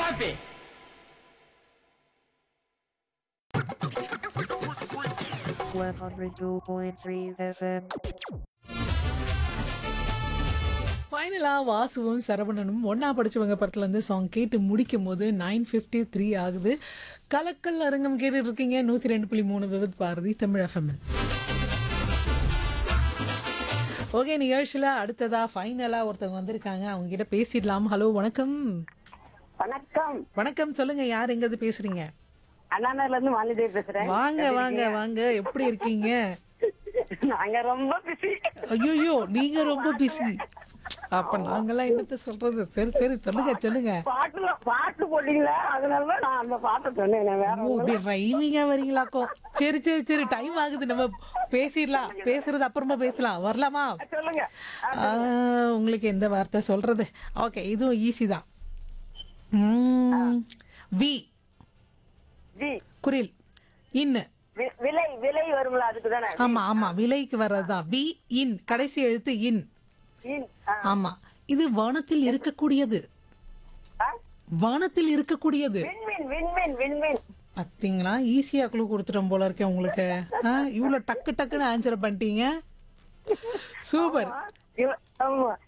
happy. One hundred two point three FM. ஃபைனலா வாசுவும் சரவணனும் ஒண்ணா படிச்சவங்க படத்துல இருந்து சாங் கேட்டு முடிக்கும் போது நைன் ஃபிஃப்டி த்ரீ ஆகுது கலக்கல் அரங்கம் கேட்டுட்டு இருக்கீங்க நூத்தி ரெண்டு புள்ளி மூணு விவித் பாரதி தமிழ் எஃப்எம் ஓகே நிகழ்ச்சியில் அடுத்ததா ஃபைனலா ஒருத்தவங்க வந்திருக்காங்க அவங்க கிட்ட பேசிடலாம் ஹலோ வணக்கம் வணக்கம் வணக்கம் சொல்லுங்க யார் எங்க இருந்து பேசுறீங்க அண்ணாநகர்ல இருந்து மாலிதேவி பேசுறேன் வாங்க வாங்க வாங்க எப்படி இருக்கீங்க நாங்க ரொம்ப பிஸி ஐயோ நீங்க ரொம்ப பிஸி அப்ப நாங்கெல்லாம் என்னத்த சொல்றது சரி சரி சொல்லுங்க சொல்லுங்க பாட்டுல பாட்டு போட்டீங்களா அதனால நான் அந்த பாட்டை சொன்னேன் நான் வேற ஓ அப்படி ரைமிங்கா வரீங்களாக்கோ சரி சரி சரி டைம் ஆகுது நம்ம பேசிடலாம் பேசுறது அப்புறமா பேசலாம் வரலாமா சொல்லுங்க ஆ, உங்களுக்கு எந்த வார்த்தை சொல்றது ஓகே இதுவும் ஈஸி தான் ம், வி ஜி குரில் இன் வி- விலை விலை வரும்ல அதுக்கு தானே ஆமா ஆமா விலைக்கு வர்றதுதான் வி இன் கடைசி எழுத்து இன் இன், ஆ, ஆமா இது வானத்தில் இருக்கக்கூடியது ஆ? வானத்தில் இருக்கக்கூடியது விண்மீன் விண்மீன் விண்மீன் பாத்தீங்களா ஈஸியா குழு கொடுத்துட்டோம் போல இருக்கேன் உங்களுக்கு ஆ, இவ்வளவு டக்கு டக்குன்னு ஆன்சர் பண்ணிட்டீங்க சூப்பர் இவ- ஆமா